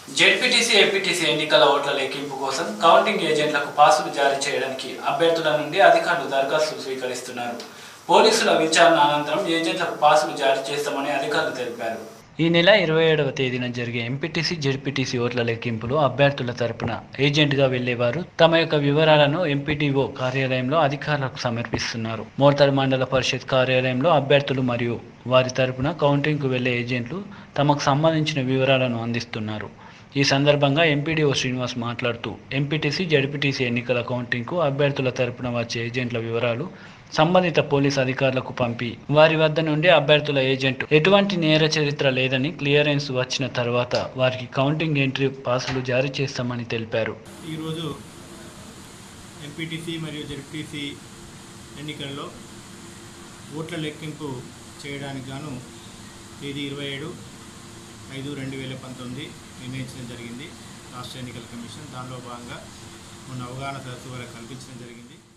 ZPTC MPTC ఎన్నికల ఓట్ల లెక్కింపు కోసం కౌంటింగ్ ఏజెంట్లకు పాసులు జారీ చేయడానికి అభ్యర్థుల నుండి అధికారులు దరఖాస్తులు స్వీకరిస్తున్నారు పోలీసుల విచారణ అనంతరం ఏజెంట్లకు పాసులు జారీ చేస్తామని అధికారులు తెలిపారు ఈ నెల ఇరవై ఏడవ తేదీన జరిగే ఎంపీటీసీ జెడ్పీటీసీ ఓట్ల లెక్కింపులో అభ్యర్థుల తరపున ఏజెంట్గా వెళ్లేవారు తమ యొక్క వివరాలను ఎంపీటీఓ కార్యాలయంలో అధికారులకు సమర్పిస్తున్నారు మోర్తాడ్ మండల పరిషత్ కార్యాలయంలో అభ్యర్థులు మరియు వారి తరపున కౌంటింగ్కు వెళ్లే ఏజెంట్లు తమకు సంబంధించిన వివరాలను అందిస్తున్నారు ఈ సందర్భంగా ఎంపీడీఓ శ్రీనివాస్ మాట్లాడుతూ ఎంపీటీసీ జడ్పీటీసీ ఎన్నికల కౌంటింగ్కు అభ్యర్థుల తరపున వచ్చే ఏజెంట్ల వివరాలు సంబంధిత పోలీస్ అధికారులకు పంపి వారి వద్ద నుండి అభ్యర్థుల ఏజెంట్ ఎటువంటి నేర చరిత్ర లేదని క్లియరెన్స్ వచ్చిన తర్వాత వారికి కౌంటింగ్ ఎంట్రీ పాసులు జారీ చేస్తామని తెలిపారు ఈరోజు ఎంపీటీసీ మరియు జెడ్పీటీసీ ఎన్నికల్లో ఓట్ల లెక్కింపు చేయడానికి గాను తేదీ ఇరవై ఏడు ఐదు రెండు వేల పంతొమ్మిది నిర్ణయించడం జరిగింది రాష్ట్ర ఎన్నికల కమిషన్ దానిలో భాగంగా మొన్న అవగాహన సదస్సు వరకు కల్పించడం జరిగింది